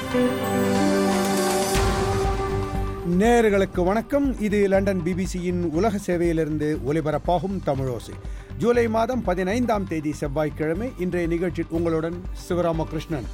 நேயர்களுக்கு வணக்கம் இது லண்டன் பிபிசியின் உலக சேவையிலிருந்து ஒலிபரப்பாகும் தமிழோசை ஜூலை மாதம் பதினைந்தாம் தேதி செவ்வாய்க்கிழமை இன்றைய நிகழ்ச்சியில் உங்களுடன் சிவராமகிருஷ்ணன்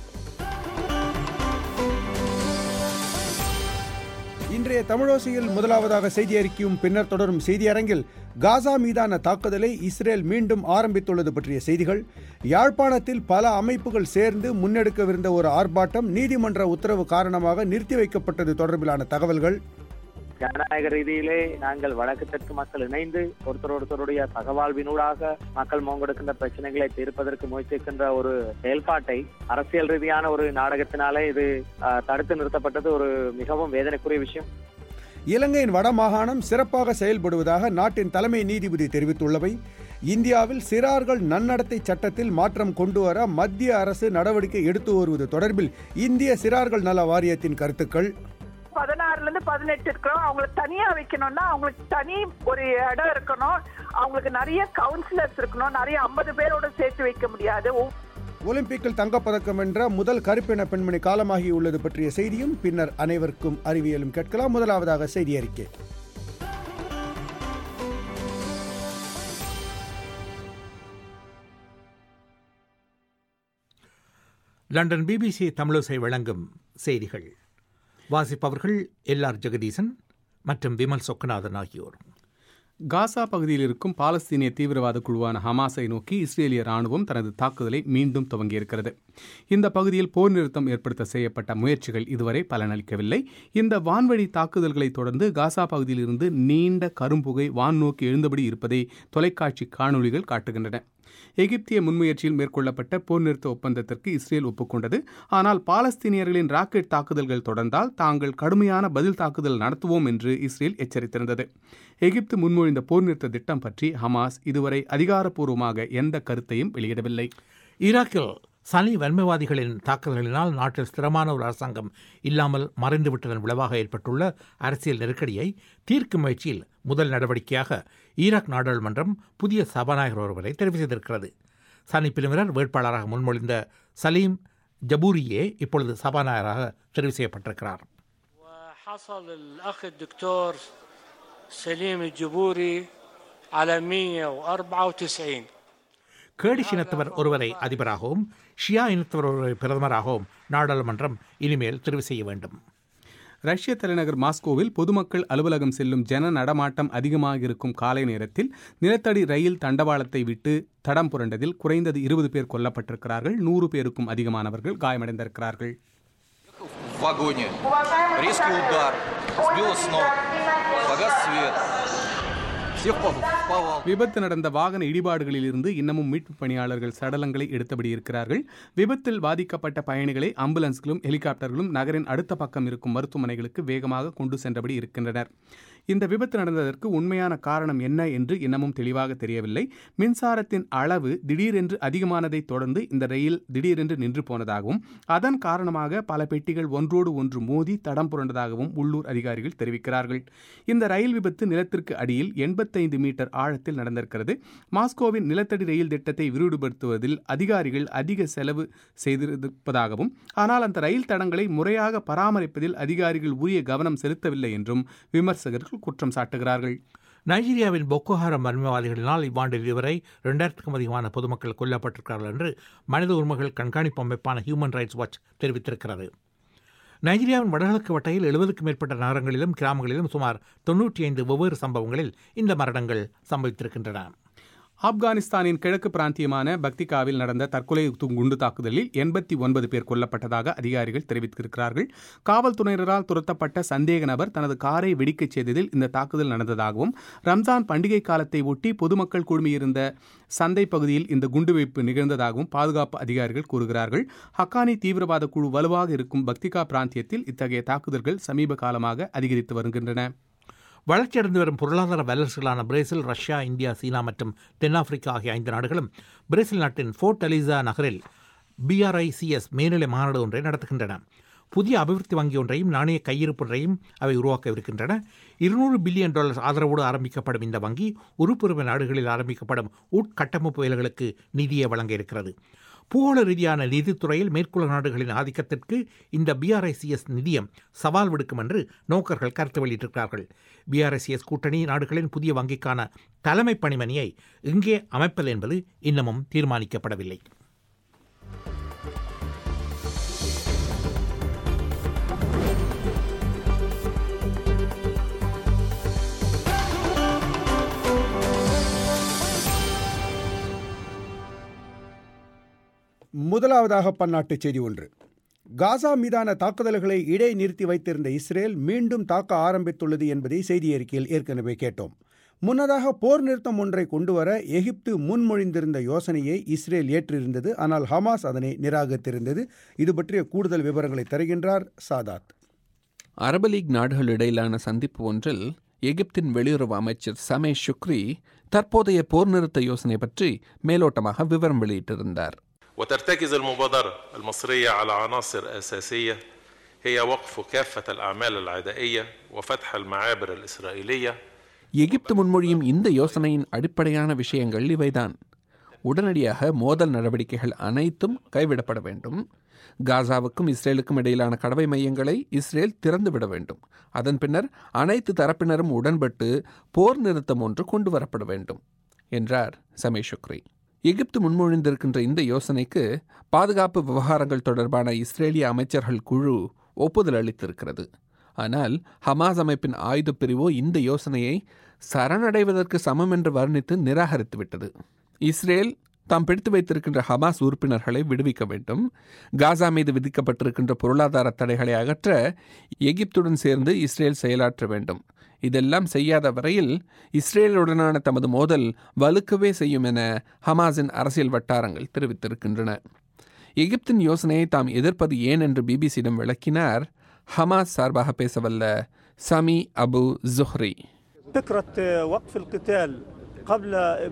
இன்றைய தமிழோசையில் முதலாவதாக செய்தி அறிக்கையும் பின்னர் தொடரும் செய்தி அரங்கில் காசா மீதான தாக்குதலை இஸ்ரேல் மீண்டும் ஆரம்பித்துள்ளது பற்றிய செய்திகள் யாழ்ப்பாணத்தில் பல அமைப்புகள் சேர்ந்து முன்னெடுக்கவிருந்த ஒரு ஆர்ப்பாட்டம் நீதிமன்ற உத்தரவு காரணமாக நிறுத்தி வைக்கப்பட்டது தொடர்பிலான தகவல்கள் ஜனநாயக ரீதியிலே நாங்கள் வடக்கு தெற்கு மக்கள் இணைந்து ஒருத்தர் ஒருத்தருடைய சகவாழ்வினூடாக மக்கள் முங்கொடுக்கின்ற பிரச்சனைகளை தீர்ப்பதற்கு முயற்சிக்கின்ற ஒரு செயல்பாட்டை அரசியல் ரீதியான ஒரு நாடகத்தினாலே இது அஹ், தடுத்து நிறுத்தப்பட்டது ஒரு மிகவும் வேதனைக்குரிய விஷயம் இலங்கையின் வடமாகாணம் சிறப்பாக செயல்படுவதாக நாட்டின் தலைமை நீதிபதி தெரிவித்துள்ளவை இந்தியாவில் சிறார்கள் நன்னடத்தை சட்டத்தில் மாற்றம் கொண்டுவர மத்திய அரசு நடவடிக்கை எடுத்து வருவது தொடர்பில் இந்திய சிறார்கள் நல வாரியத்தின் கருத்துக்கள் பதினாறுல இருந்து பதினெட்டு இருக்கிறோம் அவங்களுக்கு தனியா வைக்கணும்னா அவங்களுக்கு தனி ஒரு இடம் இருக்கணும் அவங்களுக்கு நிறைய கவுன்சிலர்ஸ் இருக்கணும் நிறைய ஐம்பது பேரோட சேர்த்து வைக்க முடியாது ஒவ்வொரு ஒலிம்பிக்கில் தங்கப்பதக்கம் வென்ற முதல் கருப்பின பெண்மணி காலமாகியுள்ளது பற்றிய செய்தியும் பின்னர் அனைவருக்கும் அறிவியலும் கேட்கலாம் முதலாவதாக செய்தி அறிக்கை லண்டன் பிபிசி தமிழோசை வழங்கும் செய்திகள் வாசிப்பவர்கள் எல் ஆர் ஜெகதீசன் மற்றும் விமல் சொக்கநாதன் ஆகியோர் காசா பகுதியில் இருக்கும் பாலஸ்தீனிய தீவிரவாத குழுவான ஹமாஸை நோக்கி இஸ்ரேலிய ராணுவம் தனது தாக்குதலை மீண்டும் துவங்கியிருக்கிறது இந்த பகுதியில் போர் நிறுத்தம் ஏற்படுத்த செய்யப்பட்ட முயற்சிகள் இதுவரை பலனளிக்கவில்லை இந்த வான்வழி தாக்குதல்களை தொடர்ந்து காசா பகுதியிலிருந்து நீண்ட கரும்புகை வான் நோக்கி எழுந்தபடி இருப்பதை தொலைக்காட்சி காணொளிகள் காட்டுகின்றன எகிப்திய முன்முயற்சியில் மேற்கொள்ளப்பட்ட போர் நிறுத்த ஒப்பந்தத்திற்கு இஸ்ரேல் ஒப்புக்கொண்டது ஆனால் பாலஸ்தீனியர்களின் ராக்கெட் தாக்குதல்கள் தொடர்ந்தால் தாங்கள் கடுமையான பதில் தாக்குதல் நடத்துவோம் என்று இஸ்ரேல் எச்சரித்திருந்தது எகிப்து முன்மொழிந்த போர் நிறுத்த திட்டம் பற்றி ஹமாஸ் இதுவரை அதிகாரப்பூர்வமாக எந்த கருத்தையும் வெளியிடவில்லை ஈராக்கில் சனி வன்மைவாதிகளின் தாக்குதல்களினால் நாட்டில் ஸ்திரமான ஒரு அரசாங்கம் இல்லாமல் மறைந்துவிட்டதன் விளைவாக ஏற்பட்டுள்ள அரசியல் நெருக்கடியை தீர்க்கும் முயற்சியில் முதல் நடவடிக்கையாக ஈராக் நாடாளுமன்றம் புதிய சபாநாயகர் ஒருவரை தெரிவு செய்திருக்கிறது சனி பிரிவினர் வேட்பாளராக முன்மொழிந்த சலீம் ஜபூரியே இப்பொழுது சபாநாயகராக தெரிவு செய்யப்பட்டிருக்கிறார் وحصل الأخ الدكتور سليم الجبوري على 194 கேடிஷ் இனத்தவர் ஒருவரை அதிபராகவும் ஷியா இனத்தவர் ஒருவரை பிரதமராகவும் நாடாளுமன்றம் இனிமேல் தெரிவு செய்ய வேண்டும் ரஷ்ய தலைநகர் மாஸ்கோவில் பொதுமக்கள் அலுவலகம் செல்லும் ஜன நடமாட்டம் அதிகமாக இருக்கும் காலை நேரத்தில் நிலத்தடி ரயில் தண்டவாளத்தை விட்டு தடம் புரண்டதில் குறைந்தது இருபது பேர் கொல்லப்பட்டிருக்கிறார்கள் நூறு பேருக்கும் அதிகமானவர்கள் காயமடைந்திருக்கிறார்கள் в вагоне. Резкий удар. Сбило с ног. Погас свет. Всех в повал. விபத்து நடந்த வாகன இடிபாடுகளிலிருந்து இன்னமும் மீட்புப் பணியாளர்கள் சடலங்களை எடுத்தபடி இருக்கிறார்கள் விபத்தில் பாதிக்கப்பட்ட பயணிகளை ஆம்புலன்ஸ்களும் ஹெலிகாப்டர்களும் நகரின் அடுத்த பக்கம் இருக்கும் மருத்துவமனைகளுக்கு வேகமாக கொண்டு சென்றபடி இருக்கின்றனர் இந்த விபத்து நடந்ததற்கு உண்மையான காரணம் என்ன என்று இன்னமும் தெளிவாக தெரியவில்லை மின்சாரத்தின் அளவு திடீரென்று அதிகமானதை தொடர்ந்து இந்த ரயில் திடீரென்று நின்று போனதாகவும் அதன் காரணமாக பல பெட்டிகள் ஒன்றோடு ஒன்று மோதி தடம் புரண்டதாகவும் உள்ளூர் அதிகாரிகள் தெரிவிக்கிறார்கள் இந்த ரயில் விபத்து நிலத்திற்கு அடியில் எண்பத்தைந்து மீட்டர் ஆழத்தில் நடந்திருக்கிறது மாஸ்கோவின் நிலத்தடி ரயில் திட்டத்தை விரிவுபடுத்துவதில் அதிகாரிகள் அதிக செலவு செய்திருப்பதாகவும் ஆனால் அந்த ரயில் தடங்களை முறையாக பராமரிப்பதில் அதிகாரிகள் உரிய கவனம் செலுத்தவில்லை என்றும் விமர்சகர்கள் குற்றம் சாட்டுகிறார்கள் நைஜீரியாவின் பொக்கோஹாரம் வன்மைவாதிகளினால் இவ்வாண்டில் இதுவரை இரண்டாயிரத்துக்கும் அதிகமான பொதுமக்கள் கொல்லப்பட்டிருக்கிறார்கள் என்று மனித உரிமைகள் கண்காணிப்பு அமைப்பான ஹியூமன் ரைட்ஸ் வாட்ச் தெரிவித்திருக்கிறது நைஜீரியாவின் வடகிழக்கு வட்டையில் எழுபதுக்கும் மேற்பட்ட நகரங்களிலும் கிராமங்களிலும் சுமார் தொன்னூற்றி ஐந்து வெவ்வேறு சம்பவங்களில் இந்த மரணங்கள் சம்பவித்திருக்கின்றன ஆப்கானிஸ்தானின் கிழக்கு பிராந்தியமான பக்திகாவில் நடந்த தற்கொலை து- குண்டு தாக்குதலில் எண்பத்தி ஒன்பது பேர் கொல்லப்பட்டதாக அதிகாரிகள் தெரிவித்திருக்கிறார்கள் காவல்துறையினரால் துரத்தப்பட்ட சந்தேக நபர் தனது காரை வெடிக்கச் செய்ததில் இந்த தாக்குதல் நடந்ததாகவும் ரம்ஜான் பண்டிகை காலத்தை ஒட்டி பொதுமக்கள் குழுமியிருந்த சந்தை பகுதியில் இந்த குண்டுவெடிப்பு நிகழ்ந்ததாகவும் பாதுகாப்பு அதிகாரிகள் கூறுகிறார்கள் ஹக்கானி தீவிரவாத குழு வலுவாக இருக்கும் பக்திகா பிராந்தியத்தில் இத்தகைய தாக்குதல்கள் சமீப காலமாக அதிகரித்து வருகின்றன வளர்ச்சியடைந்து வரும் பொருளாதார வல்லரசுகளான பிரேசில் ரஷ்யா இந்தியா சீனா மற்றும் தென்னாப்பிரிக்கா ஆகிய ஐந்து நாடுகளும் பிரேசில் நாட்டின் ஃபோர்ட் அலிசா நகரில் பிஆர்ஐசிஎஸ் மேல்நிலை மாநாடு ஒன்றை நடத்துகின்றன புதிய அபிவிருத்தி வங்கி ஒன்றையும் நாணய கையிருப்பு ஒன்றையும் அவை உருவாக்கவிருக்கின்றன இருநூறு பில்லியன் டாலர் ஆதரவோடு ஆரம்பிக்கப்படும் இந்த வங்கி உறுப்புரிமை நாடுகளில் ஆரம்பிக்கப்படும் உட்கட்டமைப்பு வேலைகளுக்கு நிதியை வழங்க இருக்கிறது பூகோள ரீதியான நிதித்துறையில் மேற்குலக நாடுகளின் ஆதிக்கத்திற்கு இந்த பிஆர்ஐசிஎஸ் நிதியம் சவால் விடுக்கும் என்று நோக்கர்கள் கருத்து வெளியிட்டிருக்கிறார்கள் பிஆர்ஐசிஎஸ் கூட்டணி நாடுகளின் புதிய வங்கிக்கான தலைமை பணிமனையை எங்கே அமைப்பது என்பது இன்னமும் தீர்மானிக்கப்படவில்லை முதலாவதாக பன்னாட்டு செய்தி ஒன்று காசா மீதான தாக்குதல்களை இடைநிறுத்தி வைத்திருந்த இஸ்ரேல் மீண்டும் தாக்க ஆரம்பித்துள்ளது என்பதை செய்தி அறிக்கையில் ஏற்கனவே கேட்டோம் முன்னதாக போர் நிறுத்தம் ஒன்றை கொண்டுவர எகிப்து முன்மொழிந்திருந்த யோசனையை இஸ்ரேல் ஏற்றிருந்தது ஆனால் ஹமாஸ் அதனை நிராகரித்திருந்தது இது பற்றிய கூடுதல் விவரங்களை தருகின்றார் சாதாத் அரபு லீக் நாடுகள் இடையிலான சந்திப்பு ஒன்றில் எகிப்தின் வெளியுறவு அமைச்சர் சமே ஷுக்ரி தற்போதைய போர் நிறுத்த யோசனை பற்றி மேலோட்டமாக விவரம் வெளியிட்டிருந்தார் وترتكز المبادرة المصرية على عناصر أساسية هي وقف كافة الأعمال العدائية وفتح المعابر الإسرائيلية எகிப்து முன்மொழியும் இந்த யோசனையின் அடிப்படையான விஷயங்கள் இவைதான் உடனடியாக மோதல் நடவடிக்கைகள் அனைத்தும் கைவிடப்பட வேண்டும் காசாவுக்கும் இஸ்ரேலுக்கும் இடையிலான கடவை மையங்களை இஸ்ரேல் திறந்துவிட வேண்டும் அதன் பின்னர் அனைத்து தரப்பினரும் உடன்பட்டு போர் நிறுத்தம் ஒன்று கொண்டு வரப்பட வேண்டும் என்றார் சமே ஷுக்ரி எகிப்து முன்மொழிந்திருக்கின்ற இந்த யோசனைக்கு பாதுகாப்பு விவகாரங்கள் தொடர்பான இஸ்ரேலிய அமைச்சர்கள் குழு ஒப்புதல் அளித்திருக்கிறது ஆனால் ஹமாஸ் அமைப்பின் ஆயுதப் பிரிவோ இந்த யோசனையை சரணடைவதற்கு சமம் என்று வர்ணித்து நிராகரித்துவிட்டது இஸ்ரேல் தாம் பிடித்து வைத்திருக்கின்ற ஹமாஸ் உறுப்பினர்களை விடுவிக்க வேண்டும் காசா மீது விதிக்கப்பட்டிருக்கின்ற பொருளாதார தடைகளை அகற்ற எகிப்துடன் சேர்ந்து இஸ்ரேல் செயலாற்ற வேண்டும் இதெல்லாம் செய்யாத வரையில் இஸ்ரேலுடனான தமது மோதல் வலுக்கவே செய்யும் என ஹமாஸின் அரசியல் வட்டாரங்கள் தெரிவித்திருக்கின்றன எகிப்தின் யோசனையை தாம் எதிர்ப்பது ஏன் என்று பிபிசியிடம் விளக்கினார் ஹமாஸ் சார்பாக பேசவல்ல சமி அபு ஜுஹ்ரி فكرة وقف القتال قبل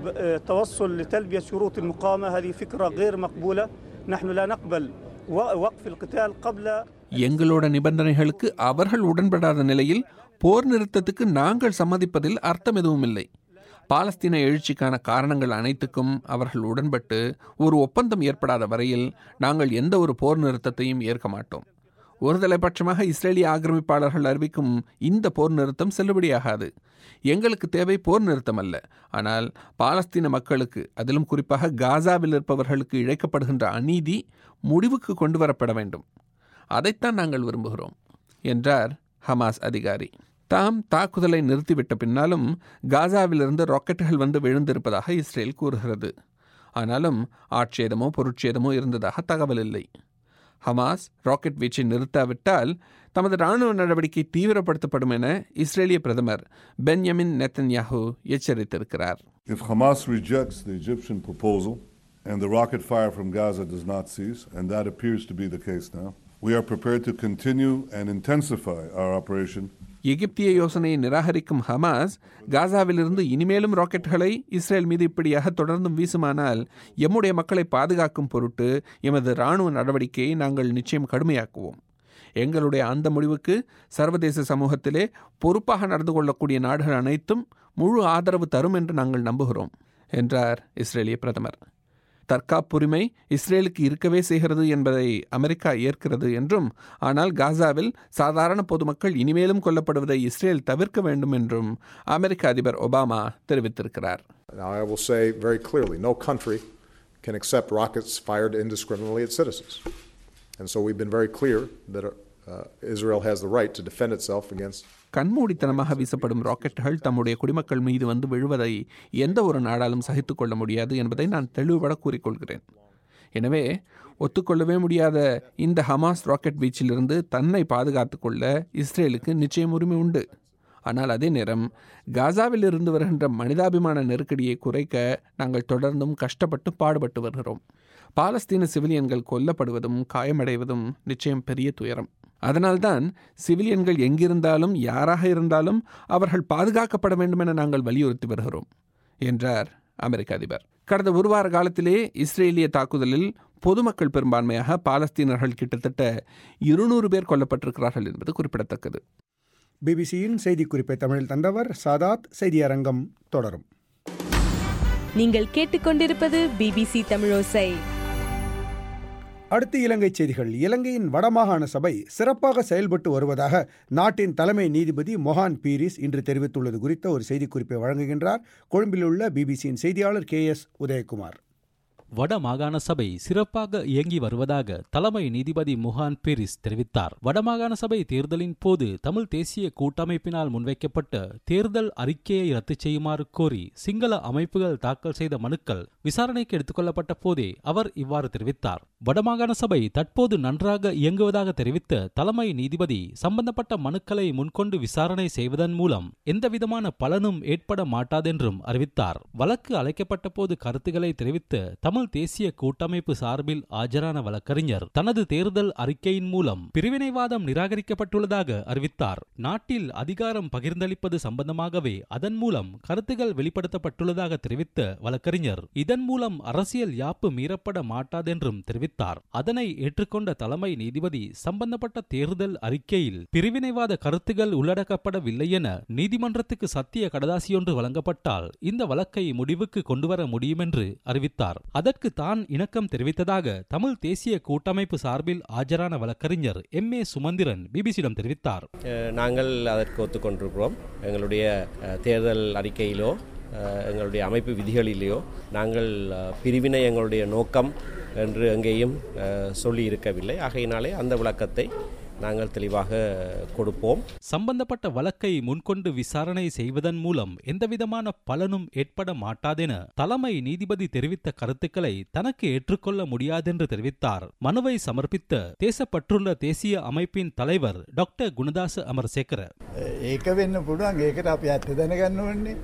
التوصل لتلبية شروط المقاومة هذه فكرة غير مقبولة نحن لا نقبل وقف القتال قبل எங்களோட நிபந்தனைகளுக்கு அவர்கள் உடன்படாத நிலையில் போர் நிறுத்தத்துக்கு நாங்கள் சம்மதிப்பதில் அர்த்தம் எதுவும் இல்லை பாலஸ்தீன எழுச்சிக்கான காரணங்கள் அனைத்துக்கும் அவர்கள் உடன்பட்டு ஒரு ஒப்பந்தம் ஏற்படாத வரையில் நாங்கள் எந்த ஒரு போர் நிறுத்தத்தையும் ஏற்க மாட்டோம் ஒருதலைபட்சமாக இஸ்ரேலிய ஆக்கிரமிப்பாளர்கள் அறிவிக்கும் இந்த போர் நிறுத்தம் செல்லுபடியாகாது எங்களுக்கு தேவை போர் நிறுத்தம் அல்ல ஆனால் பாலஸ்தீன மக்களுக்கு அதிலும் குறிப்பாக காசாவில் இருப்பவர்களுக்கு இழைக்கப்படுகின்ற அநீதி முடிவுக்கு கொண்டு வரப்பட வேண்டும் அதைத்தான் நாங்கள் விரும்புகிறோம் என்றார் ஹமாஸ் அதிகாரி தாம் தாக்குதலை நிறுத்திவிட்ட பின்னாலும் காசாவிலிருந்து ராக்கெட்டுகள் வந்து விழுந்திருப்பதாக இஸ்ரேல் கூறுகிறது ஆனாலும் ஆட்சேதமோ பொருட்சேதமோ இருந்ததாக தகவல் இல்லை ஹமாஸ் ராக்கெட் வீச்சை நிறுத்தாவிட்டால் தமது ராணுவ நடவடிக்கை தீவிரப்படுத்தப்படும் என இஸ்ரேலிய பிரதமர் பென்யமின் நெத்தன்யாஹூ எச்சரித்திருக்கிறார் If Hamas rejects the Egyptian proposal and the rocket fire from Gaza does not cease, and that appears to be the case now, we are prepared to continue and intensify our operation எகிப்திய யோசனையை நிராகரிக்கும் Hamas காசாவிலிருந்து இனிமேலும் ராக்கெட்டுகளை Israel மீது இப்படியாக தொடர்ந்தும் வீசுமானால் எம்முடைய மக்களை பாதுகாக்கும் பொருட்டு எமது இராணுவ நடவடிக்கையை நாங்கள் நிச்சயம் கடுமையாக்குவோம் எங்களுடைய அந்த முடிவுக்கு சர்வதேச சமூகத்திலே பொறுப்பாக நடந்து கொள்ளக்கூடிய நாடுகள் அனைத்தும் முழு ஆதரவு தரும் என்று நாங்கள் நம்புகிறோம் என்றார் இஸ்ரேலிய பிரதமர் தற்காப்புரிமை இஸ்ரேலுக்கு இருக்கவே செய்கிறது என்பதை அமெரிக்கா ஏற்கிறது என்றும் ஆனால் காசாவில் சாதாரண பொதுமக்கள் இனிமேலும் கொல்லப்படுவதை இஸ்ரேல் தவிர்க்க வேண்டும் என்றும் அமெரிக்க அதிபர் ஒபாமா தெரிவித்திருக்கிறார் Now, I will say very clearly no country can accept rockets fired indiscriminately at citizens. And so we've been very clear that uh, Israel has the right to defend itself against கண்மூடித்தனமாக வீசப்படும் ராக்கெட்டுகள் தம்முடைய குடிமக்கள் மீது வந்து விழுவதை எந்த ஒரு நாடாலும் சகித்துக் கொள்ள முடியாது என்பதை நான் தெளிவுபட கூறிக்கொள்கிறேன் எனவே ஒத்துக்கொள்ளவே முடியாத இந்த ஹமாஸ் ராக்கெட் வீச்சிலிருந்து தன்னை பாதுகாத்துக் கொள்ள இஸ்ரேலுக்கு நிச்சயம் உரிமை உண்டு ஆனால் அதே நேரம் காசாவில் இருந்து வருகின்ற மனிதாபிமான நெருக்கடியை குறைக்க நாங்கள் தொடர்ந்தும் கஷ்டப்பட்டு பாடுபட்டு வருகிறோம் பாலஸ்தீன சிவிலியன்கள் கொல்லப்படுவதும் காயமடைவதும் நிச்சயம் பெரிய துயரம் அதனால்தான் சிவிலியன்கள் எங்கிருந்தாலும் யாராக இருந்தாலும் அவர்கள் பாதுகாக்கப்பட வேண்டும் என நாங்கள் வலியுறுத்தி வருகிறோம் என்றார் அமெரிக்க அதிபர் கடந்த ஒரு வார காலத்திலே இஸ்ரேலிய தாக்குதலில் பொதுமக்கள் பெரும்பான்மையாக பாலஸ்தீனர்கள் கிட்டத்தட்ட இருநூறு பேர் கொல்லப்பட்டிருக்கிறார்கள் என்பது குறிப்பிடத்தக்கது பிபிசியின் செய்திக்குறிப்பை தமிழில் தந்தவர் சாதாத் செய்தியரங்கம் தொடரும் நீங்கள் கேட்டுக்கொண்டிருப்பது பிபிசி தமிழோசை அடுத்து இலங்கை செய்திகள் இலங்கையின் வடமாகாண சபை சிறப்பாக செயல்பட்டு வருவதாக நாட்டின் தலைமை நீதிபதி மொஹான் பீரிஸ் இன்று தெரிவித்துள்ளது குறித்த ஒரு செய்திக்குறிப்பை வழங்குகின்றார் கொழும்பில் உள்ள பிபிசியின் செய்தியாளர் கே எஸ் உதயகுமார் வட மாகாண சபை சிறப்பாக இயங்கி வருவதாக தலைமை நீதிபதி முஹான் பெரிஸ் தெரிவித்தார் வடமாகாண சபை தேர்தலின் போது தமிழ் தேசிய கூட்டமைப்பினால் முன்வைக்கப்பட்ட தேர்தல் அறிக்கையை ரத்து செய்யுமாறு கோரி சிங்கள அமைப்புகள் தாக்கல் செய்த மனுக்கள் விசாரணைக்கு எடுத்துக்கொள்ளப்பட்ட போதே அவர் இவ்வாறு தெரிவித்தார் வடமாகாண சபை தற்போது நன்றாக இயங்குவதாக தெரிவித்த தலைமை நீதிபதி சம்பந்தப்பட்ட மனுக்களை முன்கொண்டு விசாரணை செய்வதன் மூலம் எந்தவிதமான பலனும் ஏற்பட மாட்டாதென்றும் அறிவித்தார் வழக்கு அழைக்கப்பட்ட போது கருத்துக்களை தெரிவித்த தமிழ் தேசிய கூட்டமைப்பு சார்பில் ஆஜரான வழக்கறிஞர் தனது தேர்தல் அறிக்கையின் மூலம் பிரிவினைவாதம் நிராகரிக்கப்பட்டுள்ளதாக அறிவித்தார் நாட்டில் அதிகாரம் பகிர்ந்தளிப்பது சம்பந்தமாகவே அதன் மூலம் கருத்துகள் வெளிப்படுத்தப்பட்டுள்ளதாக தெரிவித்த வழக்கறிஞர் இதன் மூலம் அரசியல் யாப்பு மீறப்பட மாட்டாதென்றும் தெரிவித்தார் அதனை ஏற்றுக்கொண்ட தலைமை நீதிபதி சம்பந்தப்பட்ட தேர்தல் அறிக்கையில் பிரிவினைவாத கருத்துகள் உள்ளடக்கப்படவில்லை என நீதிமன்றத்துக்கு சத்திய கடதாசியொன்று வழங்கப்பட்டால் இந்த வழக்கை முடிவுக்கு கொண்டுவர முடியும் என்று அறிவித்தார் அதற்கு தான் இணக்கம் தெரிவித்ததாக தமிழ் தேசிய கூட்டமைப்பு சார்பில் ஆஜரான வழக்கறிஞர் எம் ஏ சுமந்திரன் பிபிசியிடம் தெரிவித்தார் நாங்கள் அதற்கு ஒத்துக்கொண்டிருக்கிறோம் எங்களுடைய தேர்தல் அறிக்கையிலோ எங்களுடைய அமைப்பு விதிகளிலேயோ நாங்கள் பிரிவினை எங்களுடைய நோக்கம் என்று எங்கேயும் சொல்லி இருக்கவில்லை ஆகையினாலே அந்த விளக்கத்தை நாங்கள் தெளிவாக கொடுப்போம் சம்பந்தப்பட்ட வழக்கை முன்கொண்டு விசாரணை செய்வதன் மூலம் எந்தவிதமான பலனும் ஏற்பட மாட்டாதென தலைமை நீதிபதி தெரிவித்த கருத்துக்களை தனக்கு ஏற்றுக்கொள்ள முடியாதென்று தெரிவித்தார் மனுவை சமர்ப்பித்த தேசப்பற்றுள்ள தேசிய அமைப்பின் தலைவர் டாக்டர் குணதாச அமரசேகர ඒක වෙන්න පුළුවන් ඒකට අපි ඇත්ත දැනගන්න ඕන්නේ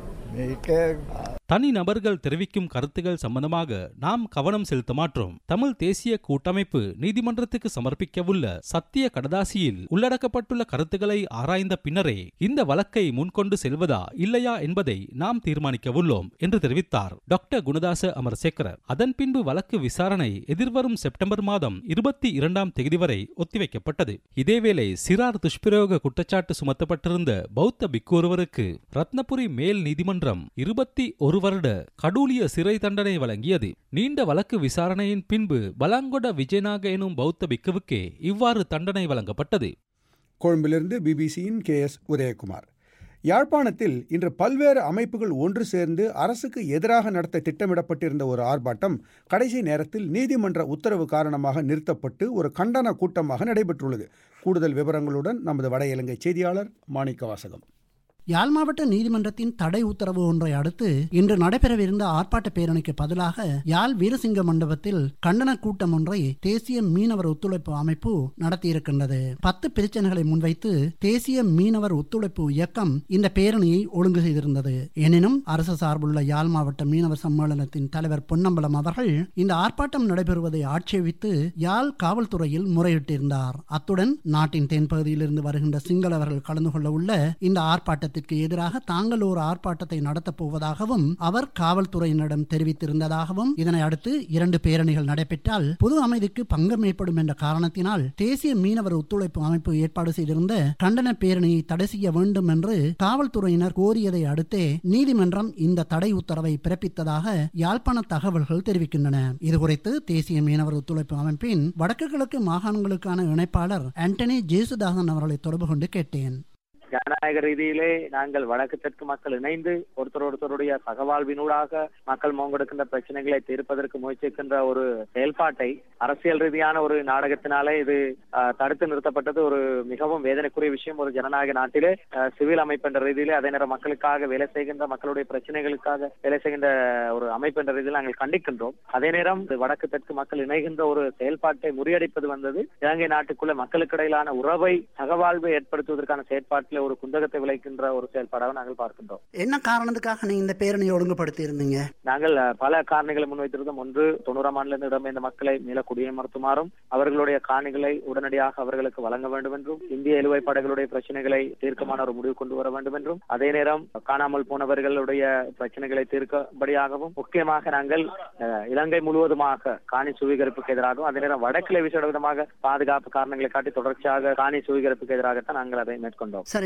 මේක தனி நபர்கள் தெரிவிக்கும் கருத்துகள் சம்பந்தமாக நாம் கவனம் செலுத்த மாற்றோம் தமிழ் தேசிய கூட்டமைப்பு நீதிமன்றத்துக்கு சமர்ப்பிக்கவுள்ள சத்திய கடதாசியில் உள்ளடக்கப்பட்டுள்ள கருத்துக்களை ஆராய்ந்த பின்னரே இந்த வழக்கை முன்கொண்டு செல்வதா இல்லையா என்பதை நாம் தீர்மானிக்கவுள்ளோம் என்று தெரிவித்தார் டாக்டர் குணதாச அமரசேகர அதன் பின்பு வழக்கு விசாரணை எதிர்வரும் செப்டம்பர் மாதம் இருபத்தி இரண்டாம் தேதி வரை ஒத்திவைக்கப்பட்டது இதேவேளை சிறார் துஷ்பிரயோக குற்றச்சாட்டு சுமத்தப்பட்டிருந்த பௌத்த பிக்கு ஒருவருக்கு ரத்னபுரி மேல் நீதிமன்றம் இருபத்தி ஒரு ஒரு வருட கடூலிய சிறை தண்டனை வழங்கியது நீண்ட வழக்கு விசாரணையின் பின்பு பலாங்கொட விஜயநாக எனும் பௌத்த பிக்குவுக்கே இவ்வாறு தண்டனை வழங்கப்பட்டது கொழும்பிலிருந்து பிபிசியின் கே எஸ் உதயகுமார் யாழ்ப்பாணத்தில் இன்று பல்வேறு அமைப்புகள் ஒன்று சேர்ந்து அரசுக்கு எதிராக நடத்த திட்டமிடப்பட்டிருந்த ஒரு ஆர்ப்பாட்டம் கடைசி நேரத்தில் நீதிமன்ற உத்தரவு காரணமாக நிறுத்தப்பட்டு ஒரு கண்டன கூட்டமாக நடைபெற்றுள்ளது கூடுதல் விவரங்களுடன் நமது வட இலங்கை செய்தியாளர் மாணிக்க வாசகம் யாழ் மாவட்ட நீதிமன்றத்தின் தடை உத்தரவு ஒன்றை அடுத்து இன்று நடைபெறவிருந்த ஆர்ப்பாட்ட பேரணிக்கு பதிலாக யாழ் வீரசிங்க மண்டபத்தில் கண்டன கூட்டம் ஒன்றை தேசிய மீனவர் ஒத்துழைப்பு அமைப்பு நடத்தியிருக்கின்றது பத்து பிரச்சனைகளை முன்வைத்து தேசிய மீனவர் ஒத்துழைப்பு இயக்கம் இந்த பேரணியை ஒழுங்கு செய்திருந்தது எனினும் அரசு சார்புள்ள யாழ் மாவட்ட மீனவர் சம்மேளனத்தின் தலைவர் பொன்னம்பலம் அவர்கள் இந்த ஆர்ப்பாட்டம் நடைபெறுவதை ஆட்சேபித்து யாழ் காவல்துறையில் முறையிட்டிருந்தார் அத்துடன் நாட்டின் தென்பகுதியிலிருந்து வருகின்ற சிங்களவர்கள் கலந்து கொள்ள உள்ள இந்த ஆர்ப்பாட்டத்தில் சட்டத்திற்கு எதிராக தாங்கள் ஒரு ஆர்ப்பாட்டத்தை நடத்தப் போவதாகவும் அவர் காவல்துறையினரிடம் தெரிவித்திருந்ததாகவும் இதனை அடுத்து இரண்டு பேரணிகள் நடைபெற்றால் பொது அமைதிக்கு பங்கம் ஏற்படும் என்ற காரணத்தினால் தேசிய மீனவர் ஒத்துழைப்பு அமைப்பு ஏற்பாடு செய்திருந்த கண்டன பேரணியை தடை செய்ய வேண்டும் என்று காவல்துறையினர் கோரியதை அடுத்தே நீதிமன்றம் இந்த தடை உத்தரவை பிறப்பித்ததாக யாழ்ப்பாண தகவல்கள் தெரிவிக்கின்றன இதுகுறித்து தேசிய மீனவர் ஒத்துழைப்பு அமைப்பின் வடக்கு கிழக்கு மாகாணங்களுக்கான இணைப்பாளர் ஆண்டனி ஜேசுதாசன் அவர்களை தொடர்பு கொண்டு கேட்டேன் ஜனநாயக ரீதியிலே நாங்கள் வடக்கு தெற்கு மக்கள் இணைந்து ஒருத்தர் ஒருத்தருடைய சகவாழ்வினூடாக மக்கள் முகங்கொடுக்கின்ற பிரச்சனைகளை தீர்ப்பதற்கு முயற்சிக்கின்ற ஒரு செயல்பாட்டை அரசியல் ரீதியான ஒரு நாடகத்தினாலே இது தடுத்து நிறுத்தப்பட்டது ஒரு மிகவும் வேதனைக்குரிய விஷயம் ஒரு ஜனநாயக நாட்டிலே சிவில் அமைப்பு என்ற ரீதியிலே அதே நேரம் மக்களுக்காக வேலை செய்கின்ற மக்களுடைய பிரச்சனைகளுக்காக வேலை செய்கின்ற ஒரு அமைப்பு என்ற ரீதியில் நாங்கள் கண்டிக்கின்றோம் அதே நேரம் வடக்கு தெற்கு மக்கள் இணைகின்ற ஒரு செயல்பாட்டை முறியடிப்பது வந்தது இலங்கை நாட்டுக்குள்ள மக்களுக்கு இடையிலான உறவை சகவாழ்வை ஏற்படுத்துவதற்கான செயற்பாட்டில் ஒரு குந்தகத்தை விளைக்கின்ற ஒரு செயல்பாடாக நாங்கள் பார்க்கின்றோம் என்ன காரணத்துக்காக நீங்க இந்த பேரணியை ஒழுங்குபடுத்தி இருந்தீங்க நாங்கள் பல காரணிகளை முன்வைத்திருந்தோம் ஒன்று தொண்ணூறாம் ஆண்டிலிருந்து இடம்பெயர்ந்த மக்களை மீள குடியமர்த்துமாறும் அவர்களுடைய காணிகளை உடனடியாக அவர்களுக்கு வழங்க வேண்டும் என்றும் இந்திய இழுவை படைகளுடைய பிரச்சனைகளை தீர்க்கமான ஒரு முடிவு கொண்டு வர வேண்டும் என்றும் அதே நேரம் காணாமல் போனவர்களுடைய பிரச்சனைகளை தீர்க்கபடியாகவும் முக்கியமாக நாங்கள் இலங்கை முழுவதுமாக காணி சுவீகரிப்புக்கு எதிராகவும் அதே நேரம் வடக்கிலே விசேட விதமாக பாதுகாப்பு காரணங்களை காட்டி தொடர்ச்சியாக காணி சுவீகரிப்புக்கு எதிராகத்தான் நாங்கள் அதை மேற்கொண்டோம் சரி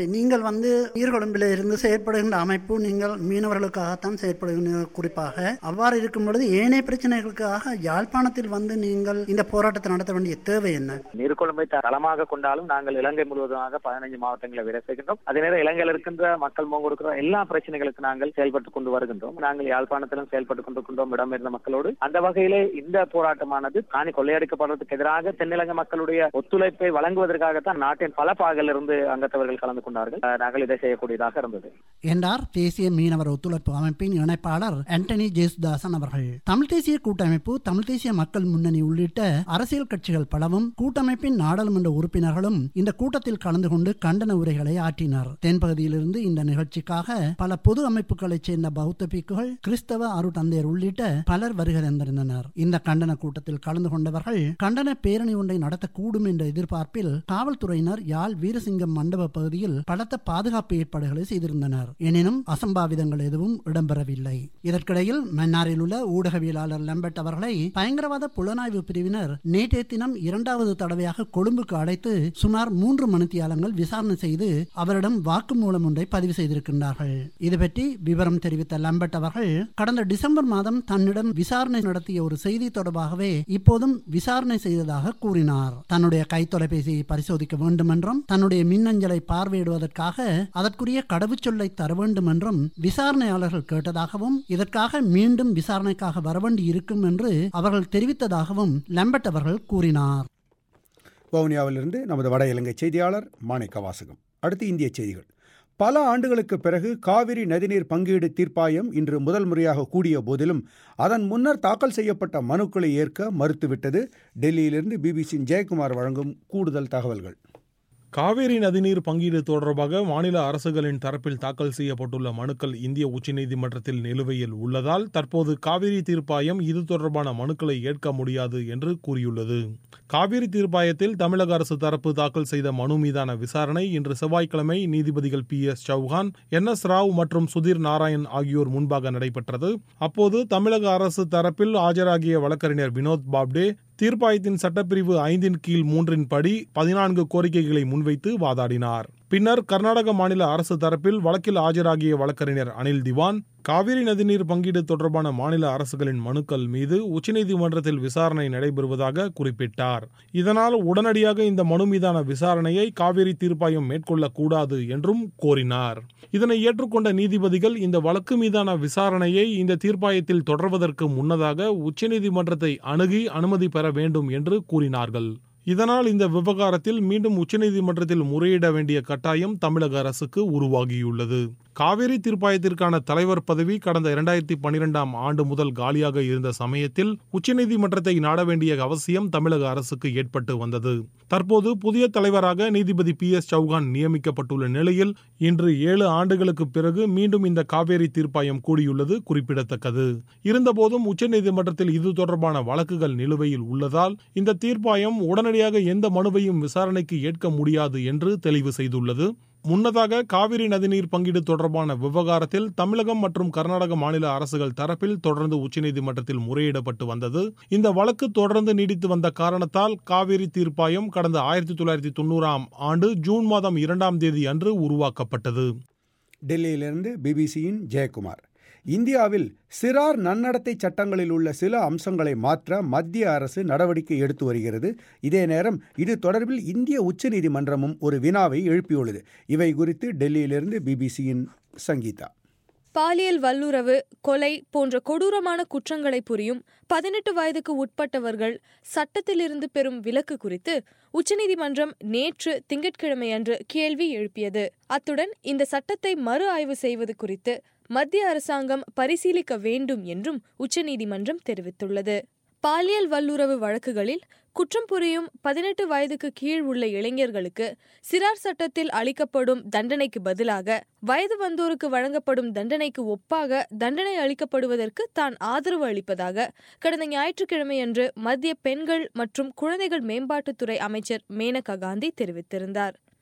சரி நீங்கள் வந்து நீர்கொழும்பில் இருந்து செயற்படுகின்ற அமைப்பு நீங்கள் மீனவர்களுக்காகத்தான் செயற்படுகின்ற குறிப்பாக அவ்வாறு இருக்கும் பொழுது ஏனைய பிரச்சனைகளுக்காக யாழ்ப்பாணத்தில் வந்து நீங்கள் இந்த போராட்டத்தை நடத்த வேண்டிய தேவை என்ன நீர்கொழும்பை தளமாக கொண்டாலும் நாங்கள் இலங்கை முழுவதுமாக பதினைஞ்சு மாவட்டங்களை விரை செய்கின்றோம் அதே நேரம் இலங்கையில் இருக்கின்ற மக்கள் முன்கொடுக்கிற எல்லா பிரச்சனைகளுக்கு நாங்கள் செயல்பட்டு கொண்டு வருகின்றோம் நாங்கள் யாழ்ப்பாணத்திலும் செயல்பட்டு கொண்டிருக்கின்றோம் இடம்பெயர்ந்த மக்களோடு அந்த வகையிலே இந்த போராட்டமானது காணி கொள்ளையடிக்கப்படுறதுக்கு எதிராக தென்னிலங்கை மக்களுடைய ஒத்துழைப்பை வழங்குவதற்காகத்தான் நாட்டின் பல பாகலிருந்து அங்கத்தவர்கள் கலந்து கொண்டார்கள் அஹ் நாங்கள் இதை செய்யக்கூடியதாக இருந்தது என்றார் தேசிய மீனவர் ஒத்துழைப்பு அமைப்பின் இணைப்பாளர் ஆண்டனி ஜேசுதாசன் அவர்கள் தமிழ் தேசிய கூட்டமைப்பு தமிழ் தேசிய மக்கள் முன்னணி உள்ளிட்ட அரசியல் கட்சிகள் பலவும் கூட்டமைப்பின் நாடாளுமன்ற உறுப்பினர்களும் இந்த கூட்டத்தில் கலந்து கொண்டு கண்டன உரைகளை ஆற்றினர் தென்பகுதியிலிருந்து இந்த நிகழ்ச்சிக்காக பல பொது அமைப்புகளைச் சேர்ந்த பௌத்த பிக்குகள் கிறிஸ்தவ அருட்தந்தையர் உள்ளிட்ட பலர் வருகை தந்திருந்தனர் இந்த கண்டன கூட்டத்தில் கலந்து கொண்டவர்கள் கண்டன பேரணி ஒன்றை நடத்தக்கூடும் என்ற எதிர்பார்ப்பில் காவல்துறையினர் யாழ் வீரசிங்கம் மண்டப பகுதியில் பலத்த பாதுகாப்பு ஏற்பாடுகளை செய்திருந்தனர் எனினும் அசம்பாவிதங்கள் எதுவும் இடம்பெறவில்லை இதற்கிடையில் மன்னாரில் உள்ள ஊடகவியலாளர் லம்பட் அவர்களை பயங்கரவாத புலனாய்வு பிரிவினர் நேற்றைய தினம் இரண்டாவது தடவையாக கொழும்புக்கு அழைத்து சுமார் மூன்று மணித்தியாலங்கள் விசாரணை செய்து அவரிடம் வாக்குமூலம் ஒன்றை பதிவு செய்திருக்கின்றார்கள் இது பற்றி விவரம் தெரிவித்த லம்பட் அவர்கள் கடந்த டிசம்பர் மாதம் தன்னிடம் விசாரணை நடத்திய ஒரு செய்தி தொடர்பாகவே இப்போதும் விசாரணை செய்ததாக கூறினார் தன்னுடைய கைத்தொலைபேசியை பரிசோதிக்க வேண்டும் என்றும் தன்னுடைய மின்னஞ்சலை பார்வையிடுவதற்காக அதற்குரிய கடவுச்சொல்லை தர வேண்டும் என்றும் விசாரணையாளர்கள் கேட்டதாகவும் இதற்காக மீண்டும் விசாரணைக்காக வரவேண்டி இருக்கும் என்று அவர்கள் தெரிவித்ததாகவும் லம்பட் அவர்கள் கூறினார் வவுனியாவிலிருந்து நமது வட இலங்கை செய்தியாளர் மாணிக்க வாசகம் அடுத்து இந்திய செய்திகள் பல ஆண்டுகளுக்கு பிறகு காவிரி நதிநீர் பங்கீடு தீர்ப்பாயம் இன்று முதல் முறையாக கூடிய போதிலும் அதன் முன்னர் தாக்கல் செய்யப்பட்ட மனுக்களை ஏற்க மறுத்துவிட்டது டெல்லியிலிருந்து பிபிசியின் ஜெயக்குமார் வழங்கும் கூடுதல் தகவல்கள் காவேரி நதிநீர் பங்கீடு தொடர்பாக மாநில அரசுகளின் தரப்பில் தாக்கல் செய்யப்பட்டுள்ள மனுக்கள் இந்திய உச்சநீதிமன்றத்தில் நிலுவையில் உள்ளதால் தற்போது காவிரி தீர்ப்பாயம் இது தொடர்பான மனுக்களை ஏற்க முடியாது என்று கூறியுள்ளது காவிரி தீர்ப்பாயத்தில் தமிழக அரசு தரப்பு தாக்கல் செய்த மனு மீதான விசாரணை இன்று செவ்வாய்க்கிழமை நீதிபதிகள் P S Chauhan N S Rao மற்றும் சுதீர் நாராயண் ஆகியோர் முன்பாக நடைபெற்றது அப்போது தமிழக அரசு தரப்பில் ஆஜராகிய வழக்கறிஞர் வினோத் பாப்டே தீர்ப்பாயத்தின் சட்டப்பிரிவு ஐந்தின் கீழ் மூன்றின் படி பதினான்கு கோரிக்கைகளை முன்வைத்து வாதாடினார் பின்னர் கர்நாடக மாநில அரசு தரப்பில் வழக்கில் ஆஜராகிய வழக்கறிஞர் அனில் திவான் காவிரி நதிநீர் பங்கீடு தொடர்பான மாநில அரசுகளின் மனுக்கள் மீது உச்சநீதிமன்றத்தில் விசாரணை நடைபெறுவதாக குறிப்பிட்டார் இதனால் உடனடியாக இந்த மனு மீதான விசாரணையை காவிரி தீர்ப்பாயம் மேற்கொள்ளக்கூடாது என்றும் கோரினார் இதனை ஏற்றுக்கொண்ட நீதிபதிகள் இந்த வழக்கு மீதான விசாரணையை இந்த தீர்ப்பாயத்தில் தொடர்வதற்கு முன்னதாக உச்சநீதிமன்றத்தை அணுகி அனுமதி பெற வேண்டும் என்று கூறினார்கள் இதனால் இந்த விவகாரத்தில் மீண்டும் உச்சநீதிமன்றத்தில் முறையிட வேண்டிய கட்டாயம் தமிழக அரசுக்கு உருவாகியுள்ளது காவிரி தீர்ப்பாயத்திற்கான தலைவர் பதவி கடந்த இரண்டாயிரத்தி பனிரெண்டாம் ஆண்டு முதல் காலியாக இருந்த சமயத்தில் உச்சநீதிமன்றத்தை நாட வேண்டிய அவசியம் தமிழக அரசுக்கு ஏற்பட்டு வந்தது தற்போது புதிய தலைவராக நீதிபதி பி எஸ் சௌகான் நியமிக்கப்பட்டுள்ள நிலையில் இன்று ஏழு ஆண்டுகளுக்கு பிறகு மீண்டும் இந்த காவேரி தீர்ப்பாயம் கூடியுள்ளது குறிப்பிடத்தக்கது இருந்தபோதும் உச்சநீதிமன்றத்தில் இது தொடர்பான வழக்குகள் நிலுவையில் உள்ளதால் இந்த தீர்ப்பாயம் உடனடியாக எந்த மனுவையும் விசாரணைக்கு ஏற்க முடியாது என்று தெளிவு செய்துள்ளது முன்னதாக காவிரி நதிநீர் பங்கீடு தொடர்பான விவகாரத்தில் தமிழகம் மற்றும் கர்நாடக மாநில அரசுகள் தரப்பில் தொடர்ந்து உச்சநீதிமன்றத்தில் முறையிடப்பட்டு வந்தது இந்த வழக்கு தொடர்ந்து நீடித்து வந்த காரணத்தால் காவிரி தீர்ப்பாயம் கடந்த ஆயிரத்தி தொள்ளாயிரத்தி தொண்ணூறாம் ஆண்டு ஜூன் மாதம் இரண்டாம் தேதி அன்று உருவாக்கப்பட்டது டெல்லியிலிருந்து பிபிசியின் ஜெயக்குமார் இந்தியாவில் சிறார் நன்னடத்தை சட்டங்களில் உள்ள சில அம்சங்களை மாற்ற மத்திய அரசு நடவடிக்கை எடுத்து வருகிறது இதே நேரம் இது தொடர்பில் இந்திய உச்சநீதிமன்றமும் ஒரு வினாவை எழுப்பியுள்ளது இவை குறித்து டெல்லியிலிருந்து பிபிசியின் சங்கீதா பாலியல் வல்லுறவு கொலை போன்ற கொடூரமான குற்றங்களை புரியும் பதினெட்டு வயதுக்கு உட்பட்டவர்கள் சட்டத்திலிருந்து பெறும் விலக்கு குறித்து உச்சநீதிமன்றம் நேற்று திங்கட்கிழமை அன்று கேள்வி எழுப்பியது அத்துடன் இந்த சட்டத்தை மறு ஆய்வு செய்வது குறித்து மத்திய அரசாங்கம் பரிசீலிக்க வேண்டும் என்றும் உச்சநீதிமன்றம் தெரிவித்துள்ளது பாலியல் வல்லுறவு வழக்குகளில் குற்றம் புரியும் பதினெட்டு வயதுக்கு கீழ் உள்ள இளைஞர்களுக்கு சிறார் சட்டத்தில் அளிக்கப்படும் தண்டனைக்கு பதிலாக வயது வந்தோருக்கு வழங்கப்படும் தண்டனைக்கு ஒப்பாக தண்டனை அளிக்கப்படுவதற்கு தான் ஆதரவு அளிப்பதாக கடந்த ஞாயிற்றுக்கிழமையன்று மத்திய பெண்கள் மற்றும் குழந்தைகள் மேம்பாட்டுத்துறை அமைச்சர் மேனகா காந்தி தெரிவித்திருந்தார்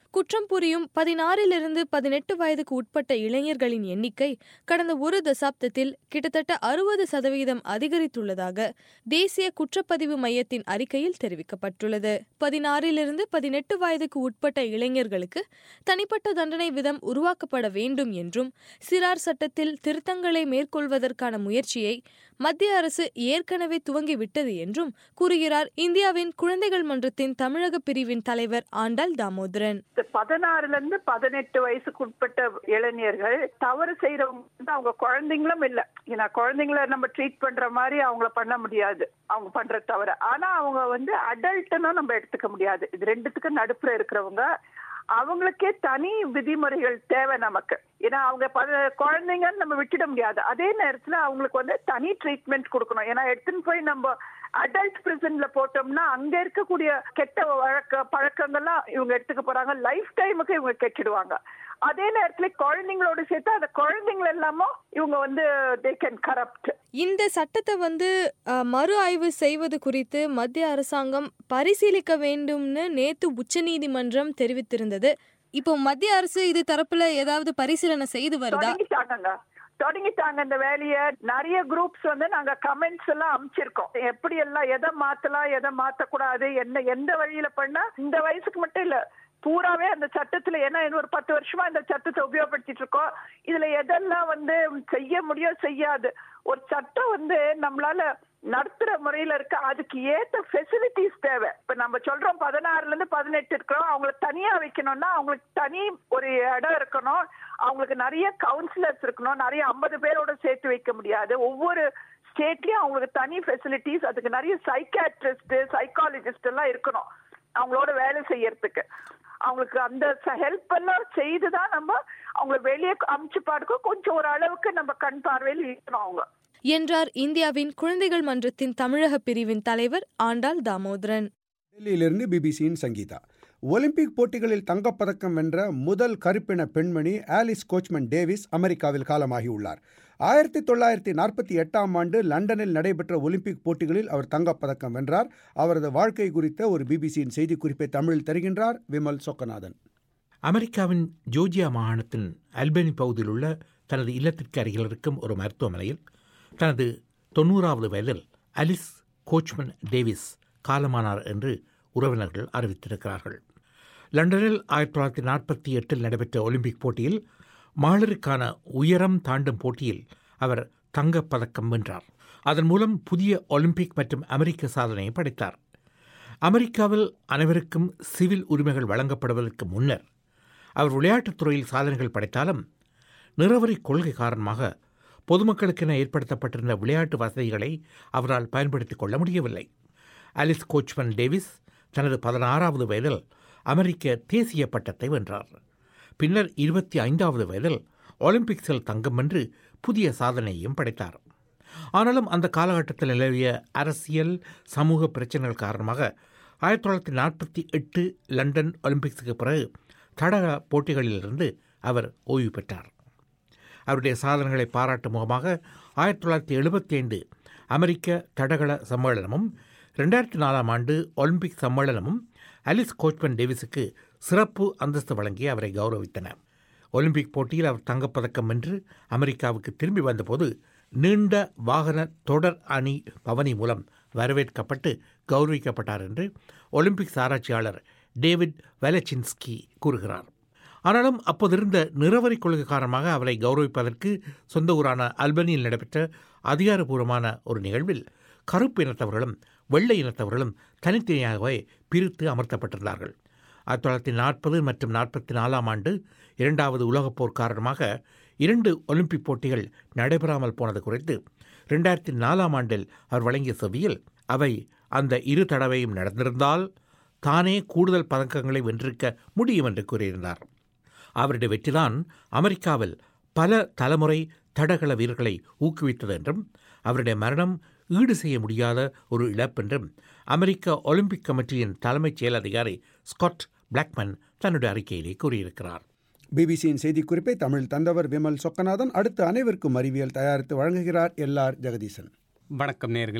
குற்றம் புரியும் பதினாறிலிருந்து பதினெட்டு வயதுக்கு உட்பட்ட இளைஞர்களின் எண்ணிக்கை கடந்த ஒரு தசாப்தத்தில் கிட்டத்தட்ட அறுபது சதவீதம் அதிகரித்துள்ளதாக தேசிய குற்றப்பதிவு மையத்தின் அறிக்கையில் தெரிவிக்கப்பட்டுள்ளது பதினாறிலிருந்து பதினெட்டு வயதுக்கு உட்பட்ட இளைஞர்களுக்கு தனிப்பட்ட தண்டனை விதம் உருவாக்கப்பட வேண்டும் என்றும் சிறார் சட்டத்தில் திருத்தங்களை மேற்கொள்வதற்கான முயற்சியை மத்திய அரசு ஏற்கனவே துவங்கிவிட்டது என்றும் கூறுகிறார் இந்தியாவின் குழந்தைகள் மன்றத்தின் தமிழக பிரிவின் தலைவர் ஆண்டாள் தாமோதரன் பதினாறுல இருந்து பதினெட்டு வயசுக்கு உட்பட்ட இளைஞர்கள் தவறு செய்யறவங்க வந்து அவங்க குழந்தைங்களும் இல்ல ஏன்னா குழந்தைங்கள நம்ம ட்ரீட் பண்ற மாதிரி அவங்கள பண்ண முடியாது அவங்க பண்ற தவிர ஆனா அவங்க வந்து அடல்ட்னும் நம்ம எடுத்துக்க முடியாது இது ரெண்டுத்துக்கு நடுப்புற இருக்கிறவங்க அவங்களுக்கே தனி விதிமுறைகள் தேவை நமக்கு ஏன்னா அவங்க குழந்தைங்கன்னு நம்ம விட்டுட முடியாது அதே நேரத்துல அவங்களுக்கு வந்து தனி ட்ரீட்மெண்ட் கொடுக்கணும் ஏன்னா எடுத்துன்னு போய் நம்ம அடல்ட் பிரிசன்ல போட்டோம்னா அங்க இருக்கக்கூடிய கெட்ட வழக்க பழக்கங்கள்லாம் இவங்க எடுத்துக்க போறாங்க லைஃப் டைமுக்கு இவங்க கெட்டிடுவாங்க அதே நேரத்துல குழந்தைங்களோட சேர்த்து அந்த குழந்தைங்கள் எல்லாமும் இவங்க வந்து தே கேன் கரப்ட் இந்த சட்டத்தை வந்து மறு ஆய்வு செய்வது குறித்து மத்திய அரசாங்கம் பரிசீலிக்க வேண்டும்னு நேத்து உச்சநீதிமன்றம் தெரிவித்திருந்தது இப்போ மத்திய அரசு இது தரப்புல ஏதாவது பரிசீலனை செய்து வருதா தொடங்கிட்டாங்க இந்த வேலைய நிறைய குரூப்ஸ் வந்து நாங்க கமெண்ட்ஸ் எல்லாம் அமைச்சிருக்கோம் எப்படி எல்லாம் எதை மாத்தலாம் எதை மாத்தக்கூடாது என்ன எந்த வழியில பண்ணா இந்த வயசுக்கு மட்டும் இல்ல பூராவே அந்த சட்டத்துல ஏன்னா ஒரு பத்து வருஷமா இந்த சட்டத்தை உபயோகப்படுத்திட்டு இருக்கோம் இதுல எதெல்லாம் வந்து செய்ய முடியும் செய்யாது ஒரு சட்டம் வந்து நம்மளால நடத்துற முறையில இருக்க அதுக்கு ஏத்த ஃபெசிலிட்டிஸ் தேவை இப்ப நம்ம சொல்றோம் பதினாறுல இருந்து பதினெட்டு இருக்கிறோம் அவங்களுக்கு தனியா வைக்கணும்னா அவங்களுக்கு தனி ஒரு இடம் இருக்கணும் அவங்களுக்கு நிறைய கவுன்சிலர்ஸ் இருக்கணும் நிறைய ஐம்பது பேரோட சேர்த்து வைக்க முடியாது ஒவ்வொரு ஸ்டேட்லயும் அவங்களுக்கு தனி ஃபெசிலிட்டிஸ் அதுக்கு நிறைய சைக்காட்ரிஸ்ட் சைக்காலஜிஸ்ட் எல்லாம் இருக்கணும் அவங்களோட வேலை செய்யறதுக்கு அவங்களுக்கு அந்த ஹெல்ப் எல்லாம் செய்துதான் நம்ம அவங்கள வெளியே அமுச்சு பாடுக்க கொஞ்சம் ஒரு அளவுக்கு நம்ம கண் பார்வையில் இருக்கணும் அவங்க என்றார் இந்தியாவின் குழந்தைகள் மன்றத்தின் தமிழக பிரிவின் தலைவர் ஆண்டாள் தாமோதரன் டெல்லியிலிருந்து பிபிசியின் சங்கீதா ஒலிம்பிக் போட்டிகளில் தங்கப்பதக்கம் வென்ற முதல் கருப்பின பெண்மணி ஆலிஸ் கோச்மன் டேவிஸ் அமெரிக்காவில் காலமாகியுள்ளார் ஆயிரத்தி தொள்ளாயிரத்தி நாற்பத்தி எட்டாம் ஆண்டு லண்டனில் நடைபெற்ற ஒலிம்பிக் போட்டிகளில் அவர் தங்கப்பதக்கம் வென்றார் அவரது வாழ்க்கை குறித்த ஒரு பிபிசியின் செய்திக்குறிப்பை தமிழில் தருகின்றார் விமல் சொக்கநாதன் அமெரிக்காவின் ஜோர்ஜியா மாகாணத்தின் அல்பனி பகுதியில் உள்ள தனது இல்லத்திற்கு அருகில் இருக்கும் ஒரு மருத்துவமனையில் தனது தொண்ணூறாவது வயதில் அலிஸ் கோச்மன் டேவிஸ் காலமானார் என்று உறவினர்கள் அறிவித்திருக்கிறார்கள் லண்டனில் ஆயிரத்தி தொள்ளாயிரத்தி நாற்பத்தி எட்டில் நடைபெற்ற ஒலிம்பிக் போட்டியில் மகளிருக்கான உயரம் தாண்டும் போட்டியில் அவர் தங்கப்பதக்கம் வென்றார் அதன் மூலம் புதிய ஒலிம்பிக் மற்றும் அமெரிக்க சாதனையை படைத்தார் அமெரிக்காவில் அனைவருக்கும் சிவில் உரிமைகள் வழங்கப்படுவதற்கு முன்னர் அவர் விளையாட்டுத் துறையில் சாதனைகள் படைத்தாலும் நிறவரி கொள்கை காரணமாக பொதுமக்களுக்கென ஏற்படுத்தப்பட்டிருந்த விளையாட்டு வசதிகளை அவரால் பயன்படுத்திக் கொள்ள முடியவில்லை அலிஸ் கோச்மன் டேவிஸ் தனது பதினாறாவது வயதில் அமெரிக்க தேசிய பட்டத்தை வென்றார் பின்னர் இருபத்தி ஐந்தாவது வயதில் ஒலிம்பிக்ஸில் தங்கம் வென்று புதிய சாதனையையும் படைத்தார் ஆனாலும் அந்த காலகட்டத்தில் நிலவிய அரசியல் சமூக பிரச்சனைகள் காரணமாக ஆயிரத்தி தொள்ளாயிரத்தி நாற்பத்தி எட்டு லண்டன் ஒலிம்பிக்ஸுக்கு பிறகு தடக போட்டிகளிலிருந்து அவர் ஓய்வு பெற்றார் அவருடைய சாதனைகளை பாராட்டும் முகமாக ஆயிரத்தி தொள்ளாயிரத்தி எழுபத்தி ஐந்து அமெரிக்க தடகள சம்மேளனமும் ரெண்டாயிரத்தி நாலாம் ஆண்டு ஒலிம்பிக் சம்மேளனமும் அலிஸ் கோச்மன் டேவிஸுக்கு சிறப்பு அந்தஸ்து வழங்கி அவரை கௌரவித்தன ஒலிம்பிக் போட்டியில் அவர் தங்கப்பதக்கம் வென்று அமெரிக்காவுக்கு திரும்பி வந்தபோது நீண்ட வாகன தொடர் அணி பவனி மூலம் வரவேற்கப்பட்டு கௌரவிக்கப்பட்டார் என்று ஒலிம்பிக்ஸ் ஆராய்ச்சியாளர் டேவிட் வெலச்சின்ஸ்கி கூறுகிறார் ஆனாலும் அப்போதிருந்த நிறவரி கொள்கை காரணமாக அவரை கௌரவிப்பதற்கு சொந்த ஊரான அல்பனியில் நடைபெற்ற அதிகாரப்பூர்வமான ஒரு நிகழ்வில் கருப்பு இனத்தவர்களும் வெள்ளை இனத்தவர்களும் தனித்தனியாகவே பிரித்து அமர்த்தப்பட்டிருந்தார்கள் ஆயிரத்தி தொள்ளாயிரத்தி நாற்பது மற்றும் நாற்பத்தி நாலாம் ஆண்டு இரண்டாவது உலகப் போர் காரணமாக இரண்டு ஒலிம்பிக் போட்டிகள் நடைபெறாமல் போனது குறித்து ரெண்டாயிரத்தி நாலாம் ஆண்டில் அவர் வழங்கிய செவியில் அவை அந்த இரு தடவையும் நடந்திருந்தால் தானே கூடுதல் பதக்கங்களை வென்றிருக்க முடியும் என்று கூறியிருந்தார் அவருடைய வெற்றிதான் அமெரிக்காவில் பல தலைமுறை தடகள வீரர்களை ஊக்குவித்தது என்றும் அவருடைய மரணம் ஈடு செய்ய முடியாத ஒரு இழப்பென்றும் அமெரிக்க ஒலிம்பிக் கமிட்டியின் தலைமைச் செயல் அதிகாரி ஸ்காட் பிளாக்மன் தன்னுடைய அறிக்கையிலே கூறியிருக்கிறார் பிபிசியின் செய்திக்குறிப்பை தமிழ் தந்தவர் விமல் சொக்கநாதன் அடுத்து அனைவருக்கும் அறிவியல் தயாரித்து வழங்குகிறார் எல்ஆர் ஜெகதீசன் வணக்கம் நேர்களே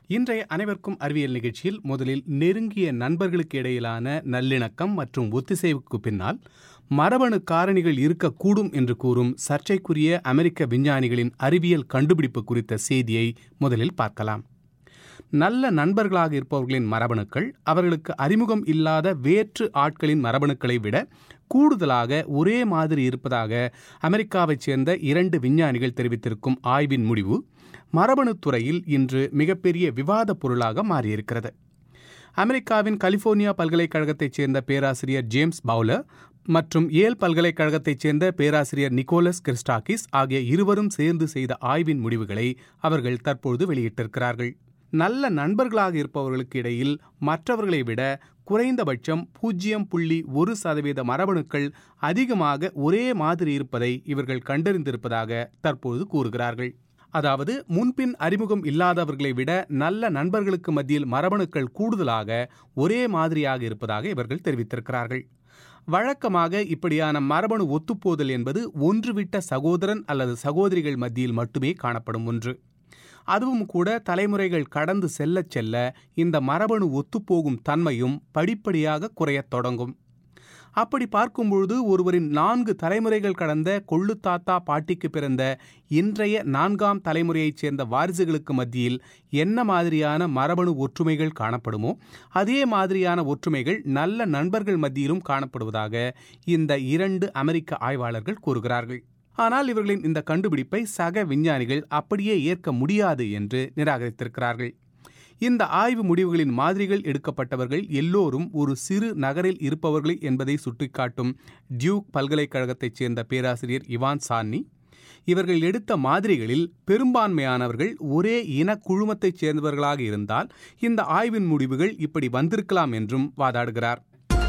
இன்றைய அனைவருக்கும் அறிவியல் நிகழ்ச்சியில் முதலில் நெருங்கிய நண்பர்களுக்கு இடையிலான நல்லிணக்கம் மற்றும் ஒத்திசைவுக்கு பின்னால் மரபணு காரணிகள் இருக்கக்கூடும் என்று கூறும் சர்ச்சைக்குரிய அமெரிக்க விஞ்ஞானிகளின் அறிவியல் கண்டுபிடிப்பு குறித்த செய்தியை முதலில் பார்க்கலாம் நல்ல நண்பர்களாக இருப்பவர்களின் மரபணுக்கள் அவர்களுக்கு அறிமுகம் இல்லாத வேற்று ஆட்களின் மரபணுக்களை விட கூடுதலாக ஒரே மாதிரி இருப்பதாக அமெரிக்காவைச் சேர்ந்த இரண்டு விஞ்ஞானிகள் தெரிவித்திருக்கும் ஆய்வின் முடிவு மரபணுத் துறையில் இன்று மிகப்பெரிய விவாத பொருளாக மாறியிருக்கிறது அமெரிக்காவின் கலிபோர்னியா பல்கலைக்கழகத்தைச் சேர்ந்த பேராசிரியர் ஜேம்ஸ் பவுலர் மற்றும் ஏல் பல்கலைக்கழகத்தைச் சேர்ந்த பேராசிரியர் நிக்கோலஸ் கிறிஸ்டாக்கிஸ் ஆகிய இருவரும் சேர்ந்து செய்த ஆய்வின் முடிவுகளை அவர்கள் தற்பொழுது வெளியிட்டிருக்கிறார்கள் நல்ல நண்பர்களாக இருப்பவர்களுக்கு இடையில் மற்றவர்களை விட குறைந்தபட்சம் பூஜ்ஜியம் புள்ளி ஒரு சதவீத மரபணுக்கள் அதிகமாக ஒரே மாதிரி இருப்பதை இவர்கள் கண்டறிந்திருப்பதாக தற்பொழுது கூறுகிறார்கள் அதாவது முன்பின் அறிமுகம் இல்லாதவர்களை விட நல்ல நண்பர்களுக்கு மத்தியில் மரபணுக்கள் கூடுதலாக ஒரே மாதிரியாக இருப்பதாக இவர்கள் தெரிவித்திருக்கிறார்கள் வழக்கமாக இப்படியான மரபணு ஒத்துப்போதல் என்பது ஒன்றுவிட்ட சகோதரன் அல்லது சகோதரிகள் மத்தியில் மட்டுமே காணப்படும் ஒன்று அதுவும் கூட தலைமுறைகள் கடந்து செல்லச் செல்ல இந்த மரபணு ஒத்துப்போகும் தன்மையும் படிப்படியாக குறையத் தொடங்கும் அப்படி பார்க்கும்பொழுது ஒருவரின் நான்கு தலைமுறைகள் கடந்த கொள்ளு தாத்தா பாட்டிக்கு பிறந்த இன்றைய நான்காம் தலைமுறையைச் சேர்ந்த வாரிசுகளுக்கு மத்தியில் என்ன மாதிரியான மரபணு ஒற்றுமைகள் காணப்படுமோ அதே மாதிரியான ஒற்றுமைகள் நல்ல நண்பர்கள் மத்தியிலும் காணப்படுவதாக இந்த இரண்டு அமெரிக்க ஆய்வாளர்கள் கூறுகிறார்கள் ஆனால் இவர்களின் இந்த கண்டுபிடிப்பை சக விஞ்ஞானிகள் அப்படியே ஏற்க முடியாது என்று நிராகரித்திருக்கிறார்கள் இந்த ஆய்வு முடிவுகளின் மாதிரிகள் எடுக்கப்பட்டவர்கள் எல்லோரும் ஒரு சிறு நகரில் இருப்பவர்கள் என்பதை சுட்டிக்காட்டும் டியூக் பல்கலைக்கழகத்தைச் சேர்ந்த பேராசிரியர் இவான் சான்னி இவர்கள் எடுத்த மாதிரிகளில் பெரும்பான்மையானவர்கள் ஒரே இன குழுமத்தைச் சேர்ந்தவர்களாக இருந்தால் இந்த ஆய்வின் முடிவுகள் இப்படி வந்திருக்கலாம் என்றும் வாதாடுகிறார்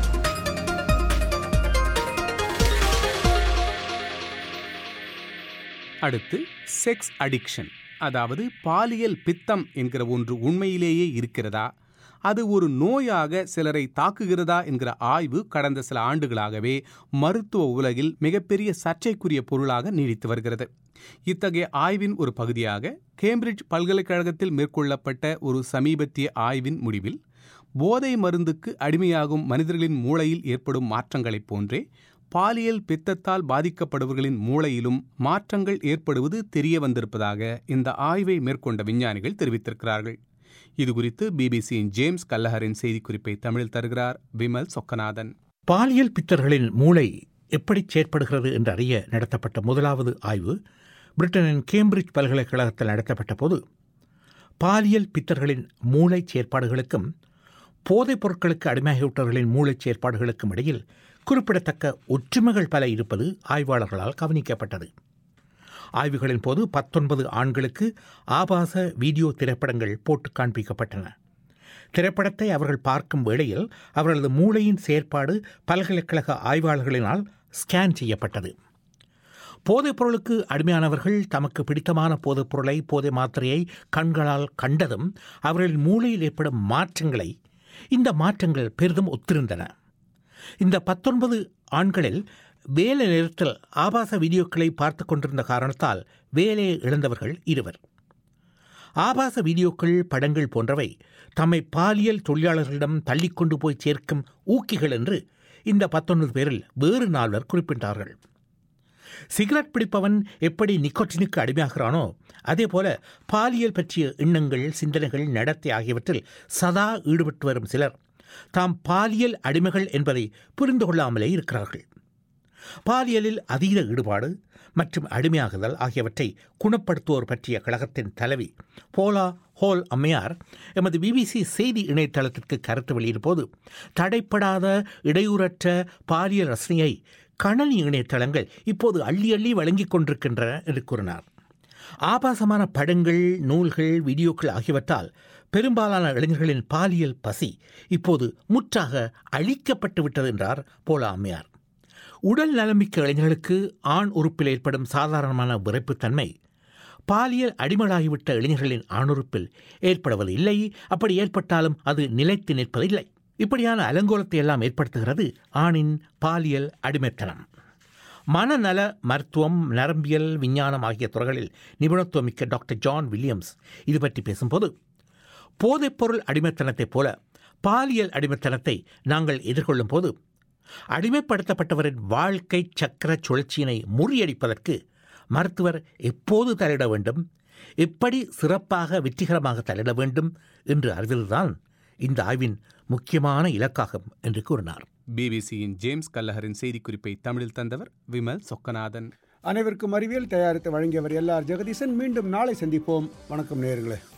அடுத்து செக்ஸ் அடிக்ஷன் அதாவது பாலியல் பித்தம் என்கிற ஒன்று உண்மையிலேயே இருக்கிறதா அது ஒரு நோயாக சிலரை தாக்குகிறதா என்கிற ஆய்வு கடந்த சில ஆண்டுகளாகவே மருத்துவ உலகில் மிகப்பெரிய சர்ச்சைக்குரிய பொருளாக நீடித்து வருகிறது இத்தகைய ஆய்வின் ஒரு பகுதியாக கேம்பிரிட்ஜ் பல்கலைக்கழகத்தில் மேற்கொள்ளப்பட்ட ஒரு சமீபத்திய ஆய்வின் முடிவில் போதை மருந்துக்கு அடிமையாகும் மனிதர்களின் மூளையில் ஏற்படும் மாற்றங்களைப் போன்றே பாலியல் பித்தத்தால் பாதிக்கப்படுபவர்களின் மூளையிலும் மாற்றங்கள் ஏற்படுவது தெரிய வந்திருப்பதாக இந்த ஆய்வை மேற்கொண்ட விஞ்ஞானிகள் தெரிவித்திருக்கிறார்கள் இதுகுறித்து பிபிசியின் ஜேம்ஸ் கல்லஹரின் செய்திக்குறிப்பை தமிழில் தருகிறார் விமல் சொக்கநாதன் பாலியல் பித்தர்களின் மூளை எப்படி செயற்படுகிறது என்று அறிய நடத்தப்பட்ட முதலாவது ஆய்வு பிரிட்டனின் கேம்பிரிட்ஜ் பல்கலைக்கழகத்தில் நடத்தப்பட்ட போது பாலியல் பித்தர்களின் மூளை செயற்பாடுகளுக்கும் போதைப் பொருட்களுக்கு அடிமையாகிவிட்டவர்களின் மூளை செயற்பாடுகளுக்கும் இடையில் குறிப்பிடத்தக்க ஒற்றுமைகள் பல இருப்பது ஆய்வாளர்களால் கவனிக்கப்பட்டது ஆய்வுகளின் போது பத்தொன்பது ஆண்களுக்கு ஆபாச வீடியோ திரைப்படங்கள் போட்டு காண்பிக்கப்பட்டன திரைப்படத்தை அவர்கள் பார்க்கும் வேளையில் அவர்களது மூளையின் செயற்பாடு பல்கலைக்கழக ஆய்வாளர்களினால் ஸ்கேன் செய்யப்பட்டது போதைப் பொருளுக்கு அடிமையானவர்கள் தமக்கு பிடித்தமான போதைப் பொருளை போதை மாத்திரையை கண்களால் கண்டதும் அவர்களின் மூளையில் ஏற்படும் மாற்றங்களை இந்த மாற்றங்கள் பெரிதும் ஒத்திருந்தன இந்த பத்தொன்பது ஆண்களில் வேலை நேரத்தில் ஆபாச வீடியோக்களை பார்த்து கொண்டிருந்த காரணத்தால் வேலையை இழந்தவர்கள் இருவர் ஆபாச வீடியோக்கள் படங்கள் போன்றவை தம்மை பாலியல் தொழிலாளர்களிடம் தள்ளிக்கொண்டு போய் சேர்க்கும் ஊக்கிகள் என்று இந்த பத்தொன்பது பேரில் வேறு நால்வர் குறிப்பிட்டார்கள் சிகரெட் பிடிப்பவன் எப்படி நிக்கோட்டினுக்கு அடிமையாகிறானோ அதே போல பாலியல் பற்றிய எண்ணங்கள் சிந்தனைகள் நடத்தை ஆகியவற்றில் சதா ஈடுபட்டு வரும் சிலர் தாம் பாலியல் அடிமைகள் என்பதை புரிந்து கொள்ளாமலே இருக்கிறார்கள் பாலியலில் அதீத ஈடுபாடு மற்றும் அடிமையாகுதல் ஆகியவற்றை குணப்படுத்துவோர் பற்றிய கழகத்தின் தலைவி போலா ஹோல் அம்மையார் எமது பிபிசி செய்தி இணையதளத்திற்கு கருத்து வெளியிடும் போது தடைப்படாத இடையூறற்ற பாலியல் ரசனையை கணனி இணையதளங்கள் இப்போது அள்ளி அள்ளி வழங்கிக் கொண்டிருக்கின்றன என்று கூறினார் ஆபாசமான படங்கள் நூல்கள் வீடியோக்கள் ஆகியவற்றால் பெரும்பாலான இளைஞர்களின் பாலியல் பசி இப்போது முற்றாக அழிக்கப்பட்டு விட்டது என்றார் போலா அம்மையார் உடல் நலமிக்க இளைஞர்களுக்கு ஆண் உறுப்பில் ஏற்படும் சாதாரணமான விரைப்புத்தன்மை பாலியல் அடிமலாகிவிட்ட இளைஞர்களின் ஆணுறுப்பில் ஏற்படுவது இல்லை அப்படி ஏற்பட்டாலும் அது நிலைத்து நிற்பதில்லை இப்படியான அலங்கோலத்தை எல்லாம் ஏற்படுத்துகிறது ஆணின் பாலியல் அடிமைத்தனம் மனநல மருத்துவம் நரம்பியல் விஞ்ஞானம் ஆகிய துறைகளில் நிபுணத்துவமிக்க டாக்டர் ஜான் வில்லியம்ஸ் இது பற்றி பேசும்போது போதைப்பொருள் அடிமைத்தனத்தைப் போல பாலியல் அடிமைத்தனத்தை நாங்கள் எதிர்கொள்ளும் போது அடிமைப்படுத்தப்பட்டவரின் வாழ்க்கை சக்கர சுழற்சியினை முறியடிப்பதற்கு மருத்துவர் எப்போது தலையிட வேண்டும் எப்படி சிறப்பாக வெற்றிகரமாக தலையிட வேண்டும் என்று அறிவதுதான் இந்த ஆய்வின் முக்கியமான இலக்காகும் என்று கூறினார் பிபிசியின் ஜேம்ஸ் கல்லஹரின் செய்திக்குறிப்பை தமிழில் தந்தவர் விமல் சொக்கநாதன் அனைவருக்கும் அறிவியல் தயாரித்து வழங்கியவர் எல் ஆர் ஜெகதீசன் மீண்டும் நாளை சந்திப்போம் வணக்கம் நேயர்களே